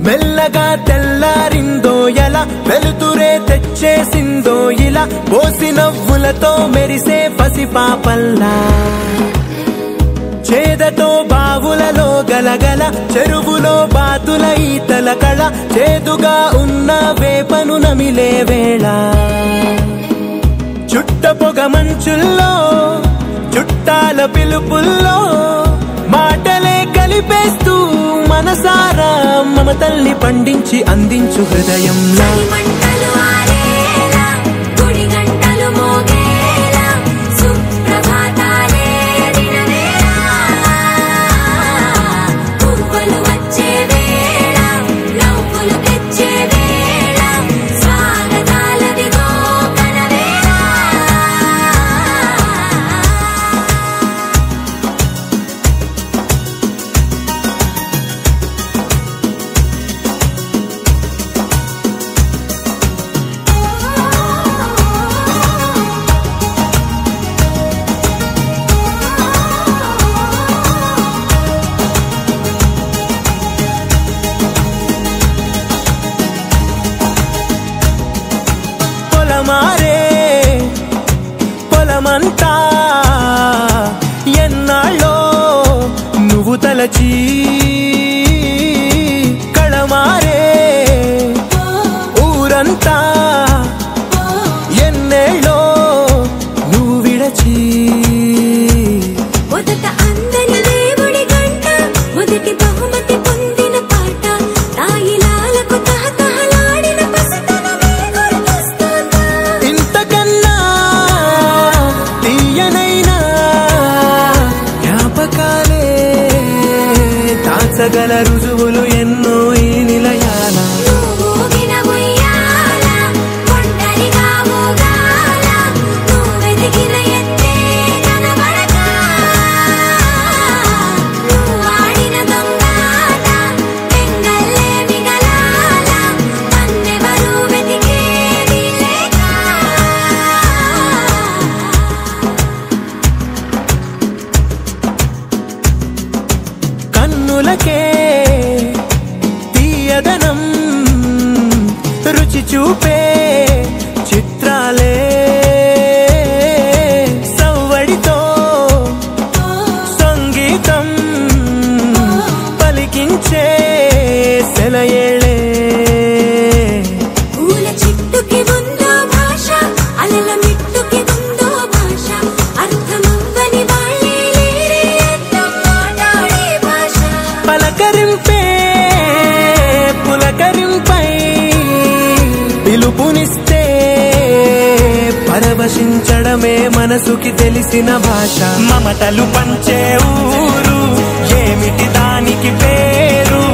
మెల్లగా తెల్లారిందో ఎలా వెలుతురే తెచ్చేసిందో ఇలా పోసి నవ్వులతో మెరిసే పసిపాపల్లా చేదతో బావులలో గలగల చెరువులో బాతుల ఈతల కళ చేదుగా ఉన్న వేపను నమిలే వేళ చుట్ట పొగ మంచుల్లో చుట్టాల పిలుపుల్లో మాటలే కలిపేస్తూ మనసారా మమతల్ని పండించి అందించు హృదయంలా మంటలు ఆరేలా గుడి గంటలు మోగేలా సుప్రభాతాలే దినవేళ పువ్వులు వచ్చే వేళ నవ్వులు తెచ్చే వేళ స్వాగతాలదిగో కనవేళ పొలమారే పొలమంతా ఎన్నాళ్ళో నువ్వు తలచి కళమారే ఊరంతా ఎన్నేళ్ళో నువ్వు విడచి మొదట అందని దేవుడి గంట మొదటి బహుమతి పొందిన పాట తాయిలాలకు తహతహలాడిన పసితనమే గుర్తొస్తుందా ఇంతకన్నా తీయనైనా జ్ఞాపకాలే దాచగల రుజువులు ఎన్నో ఈ నిలయాల నువ్వు ఊగిన ఉయ్యాల ఒంటరిగా ఊగాల నువ్వెదిగిన ఎత్తే కనబడక నువ్వు ఆడిన దొంగాట పెంగల్లే మిగలాల నన్నెవరూ వెతికేది లేక కన్నులకే తీయదనం రుచి చూపే చిత్రాలే సవ్వడితో సంగీతం పలికించే సెలయేళే పూల చెట్టుకి ఉందో భాష అలల మిట్టుకి ఉందో భాష అర్థమవ్వని వాళ్ళే లేరే అర్థం మాట్లాడే భాష పలకరింపే పులకరింపై పిలుపునిస్తే పరవశించడమే మనసుకి తెలిసిన భాష మమతలు పంచే ఊరు ఏమిటి దానికి పేరు